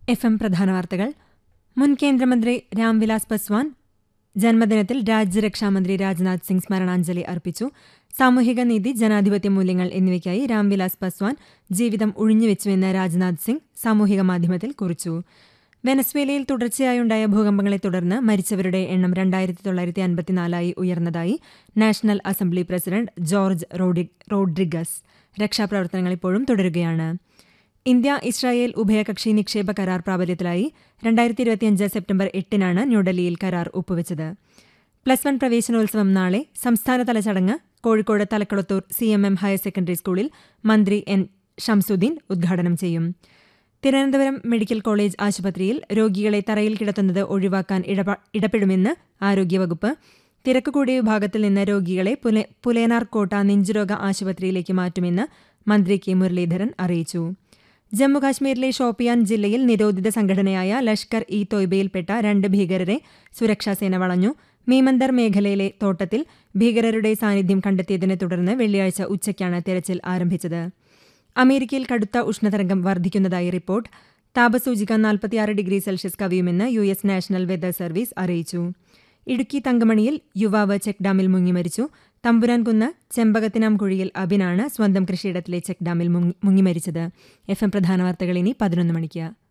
F M പ്രധാന വാർത്തകൾ മുൻ കേന്ദ്രമന്ത്രി രാംവിലാസ് പസ്വാൻ ജന്മദിനത്തിൽ രാജ്യരക്ഷാമന്ത്രി രാജ്നാഥ് സിംഗ് സ്മരണാഞ്ജലി അർപ്പിച്ചു സാമൂഹിക നീതി ജനാധിപത്യ മൂല്യങ്ങൾ എന്നിവയ്ക്കായി രാംവിലാസ് പസ്വാൻ ജീവിതം ഒഴിഞ്ഞുവെച്ചുവെന്ന് രാജ്നാഥ് സിംഗ് സാമൂഹിക മാധ്യമത്തിൽ കുറിച്ചു വെനസ്വേലയിൽ തുടർച്ചയായുണ്ടായ ഭൂകമ്പങ്ങളെ തുടർന്ന് മരിച്ചവരുടെ എണ്ണം രണ്ടായിരത്തി തൊള്ളായിരത്തി അൻപത്തിനാലായി ഉയർന്നതായി നാഷണൽ അസംബ്ലി പ്രസിഡന്റ് ജോർജ് റോഡി- റോഡ്രിഗസ് രക്ഷാപ്രവർത്തനങ്ങൾ ഇപ്പോഴും തുടരുകയാണ് ഇന്ത്യ ഇസ്രായേൽ ഉഭയകക്ഷി നിക്ഷേപ കരാർ പ്രാബല്യത്തിലായി രണ്ടായിരത്തി ഇരുപത്തിയഞ്ച് സെപ്റ്റംബർ എട്ടിനാണ് ന്യൂഡൽഹിയിൽ കരാർ ഒപ്പുവച്ചത് പ്ലസ് വൺ പ്രവേശനോത്സവം നാളെ സംസ്ഥാനതല ചടങ്ങ് Kozhikode Thalakkulathur C M M higher secondary സ്കൂളിൽ മന്ത്രി എൻ ഷംസുദ്ദീൻ ഉദ്ഘാടനം ചെയ്യും തിരുവനന്തപുരം മെഡിക്കൽ കോളേജ് ആശുപത്രിയിൽ രോഗികളെ തറയിൽ കിടത്തുന്നത് ഒഴിവാക്കാൻ ഇടപ- ഇടപെടുമെന്ന് ആരോഗ്യവകുപ്പ് തിരക്ക് കൂടിയ വിഭാഗത്തിൽ നിന്ന് രോഗികളെ പുലെ പുലേനാർ കോട്ട നെഞ്ചുരോഗ ആശുപത്രിയിലേക്ക് മാറ്റുമെന്ന് മന്ത്രി കെ മുരളീധരൻ അറിയിച്ചു ജമ്മുകാശ്മീരിലെ ഷോപ്പിയാൻ ജില്ലയിൽ നിരോധിത സംഘടനയായ ലഷ്കർ ഇ തോയ്ബയിൽപ്പെട്ട രണ്ട് ഭീകരരെ സുരക്ഷാസേന വളഞ്ഞു മീമന്ദർ മേഖലയിലെ തോട്ടത്തിൽ ഭീകരരുടെ സാന്നിധ്യം കണ്ടെത്തിയതിനെ തുടർന്ന് വെള്ളിയാഴ്ച ഉച്ചയ്ക്കാണ് തെരച്ചിൽ ആരംഭിച്ചത് അമേരിക്കയിൽ കടുത്ത ഉഷ്ണതരംഗം വർദ്ധിക്കുന്നതായി റിപ്പോർട്ട് താപസൂചിക നാൽപ്പത്തിയാറ് ഡിഗ്രി സെൽഷ്യസ് കവിയുമെന്ന് U S national weather service അറിയിച്ചു ഇടുക്കി തങ്കമണിയിൽ യുവാവ് ചെക്ക് ഡാമിൽ മുങ്ങി മരിച്ചു തമ്പുരാൻകുന്ന് ചെമ്പകത്തിനാംകുഴിയിൽ അബിനാണ് സ്വന്തം കൃഷിയിടത്തിലെ ചെക്ക് ഡാമിൽ മുങ്ങി മുങ്ങി മരിച്ചത് എഫ് എം പ്രധാന വാർത്തകൾ ഇനി പതിനൊന്ന് മണിക്ക്